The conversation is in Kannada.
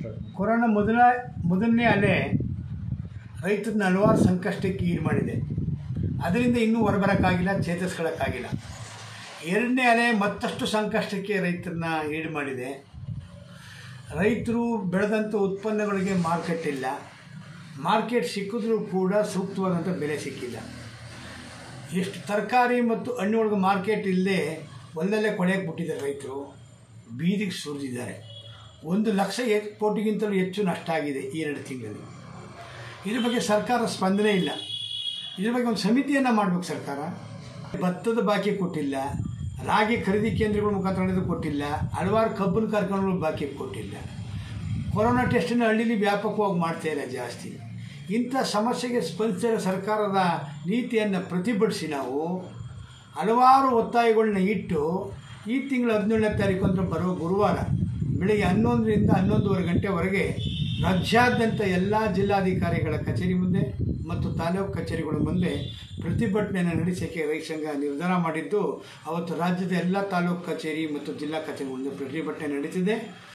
ಕೊರೋನಾ ಮೊದಲ ಮೊದಲನೇ ಅಲೆ ರೈತರನ್ನ ಹಲವಾರು ಸಂಕಷ್ಟಕ್ಕೆ ಈಡು ಮಾಡಿದೆ ಅದರಿಂದ ಇನ್ನೂ ಹೊರಬರೋಕ್ಕಾಗಿಲ್ಲ ಚೇತರಿಸ್ಕೊಳ್ಳೋಕ್ಕಾಗಿಲ್ಲ ಎರಡನೇ ಅಲೆ ಮತ್ತಷ್ಟು ಸಂಕಷ್ಟಕ್ಕೆ ರೈತರನ್ನ ಈಡು ಮಾಡಿದೆ ರೈತರು ಬೆಳೆದಂಥ ಉತ್ಪನ್ನಗಳಿಗೆ ಮಾರ್ಕೆಟ್ ಇಲ್ಲ ಮಾರ್ಕೆಟ್ ಸಿಕ್ಕಿದ್ರೂ ಕೂಡ ಸೂಕ್ತವಾದಂಥ ಬೆಲೆ ಸಿಕ್ಕಿಲ್ಲ ಎಷ್ಟು ತರಕಾರಿ ಮತ್ತು ಹಣ್ಣುಗಳಿಗೆ ಮಾರ್ಕೆಟ್ ಇಲ್ಲದೆ ಒಂದಲ್ಲೇ ಕೊಳೆಯಕ್ಕೆ ಬಿಟ್ಟಿದ್ದಾರೆ ರೈತರು ಬೀದಿಗೆ ಸುರಿದಿದ್ದಾರೆ ಒಂದು ಲಕ್ಷ ಎ ಕೋಟಿಗಿಂತಲೂ ಹೆಚ್ಚು ನಷ್ಟ ಆಗಿದೆ ಈ ಎರಡು ತಿಂಗಳಲ್ಲಿ ಇದ್ರ ಬಗ್ಗೆ ಸರ್ಕಾರ ಸ್ಪಂದನೆ ಇಲ್ಲ ಇದ್ರ ಬಗ್ಗೆ ಒಂದು ಸಮಿತಿಯನ್ನು ಮಾಡಬೇಕು ಸರ್ಕಾರ ಭತ್ತದ ಬಾಕಿ ಕೊಟ್ಟಿಲ್ಲ ರಾಗಿ ಖರೀದಿ ಕೇಂದ್ರಗಳ ಮುಖಾಂತರ ನಡೆದು ಕೊಟ್ಟಿಲ್ಲ ಹಲವಾರು ಕಬ್ಬಿನ ಕಾರ್ಖಾನೆಗಳು ಬಾಕಿ ಕೊಟ್ಟಿಲ್ಲ ಕೊರೋನಾ ಟೆಸ್ಟನ್ನು ಹಳ್ಳಿಲಿ ವ್ಯಾಪಕವಾಗಿ ಮಾಡ್ತಾ ಇಲ್ಲ ಜಾಸ್ತಿ ಇಂಥ ಸಮಸ್ಯೆಗೆ ಸ್ಪಂದಿಸಿದ ಸರ್ಕಾರದ ನೀತಿಯನ್ನು ಪ್ರತಿಭಟಿಸಿ ನಾವು ಹಲವಾರು ಒತ್ತಾಯಗಳನ್ನ ಇಟ್ಟು ಈ ತಿಂಗಳ ಹದಿನೇಳನೇ ತಾರೀಕು ಅಂದರೆ ಬರುವ ಗುರುವಾರ ಬೆಳಿಗ್ಗೆ ಹನ್ನೊಂದರಿಂದ ಹನ್ನೊಂದುವರೆ ಗಂಟೆವರೆಗೆ ರಾಜ್ಯಾದ್ಯಂತ ಎಲ್ಲ ಜಿಲ್ಲಾಧಿಕಾರಿಗಳ ಕಚೇರಿ ಮುಂದೆ ಮತ್ತು ತಾಲೂಕು ಕಚೇರಿಗಳ ಮುಂದೆ ಪ್ರತಿಭಟನೆಯನ್ನು ನಡೆಸೋಕ್ಕೆ ರೈತ ಸಂಘ ನಿರ್ಧಾರ ಮಾಡಿದ್ದು ಅವತ್ತು ರಾಜ್ಯದ ಎಲ್ಲ ತಾಲೂಕು ಕಚೇರಿ ಮತ್ತು ಜಿಲ್ಲಾ ಕಚೇರಿ ಮುಂದೆ ಪ್ರತಿಭಟನೆ ನಡೀತಿದೆ